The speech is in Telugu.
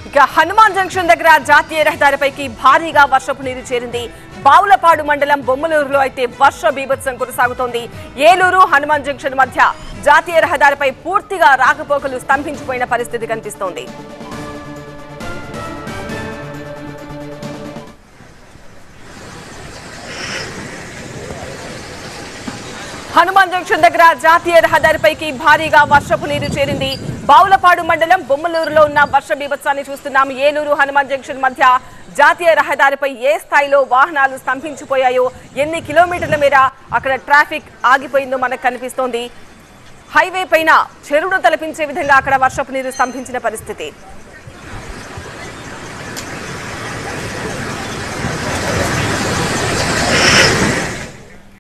ఇక హనుమాన్ జంక్షన్ దగ్గర జాతీయ రహదారిపైకి భారీగా వర్షపు నీరు చేరింది బావులపాడు మండలం బొమ్మలూరులో అయితే వర్ష బీభత్సం కొనసాగుతోంది ఏలూరు హనుమాన్ జంక్షన్ మధ్య జాతీయ రహదారిపై పూర్తిగా రాకపోకలు స్తంభించిపోయిన పరిస్థితి కనిపిస్తోంది హనుమాన్ జంక్షన్ దగ్గర జాతీయ రహదారిపైకి భారీగా వర్షపు నీరు చేరింది బావులపాడు మండలం బొమ్మలూరులో ఉన్న వర్ష బీభత్సాన్ని చూస్తున్నాం ఏలూరు హనుమాన్ జంక్షన్ మధ్య జాతీయ రహదారిపై ఏ స్థాయిలో వాహనాలు స్తంభించిపోయాయో ఎన్ని కిలోమీటర్ల మేర అక్కడ ట్రాఫిక్ ఆగిపోయిందో మనకు కనిపిస్తోంది హైవే పైన చెరువును తలపించే విధంగా అక్కడ వర్షపు నీరు స్తంభించిన పరిస్థితి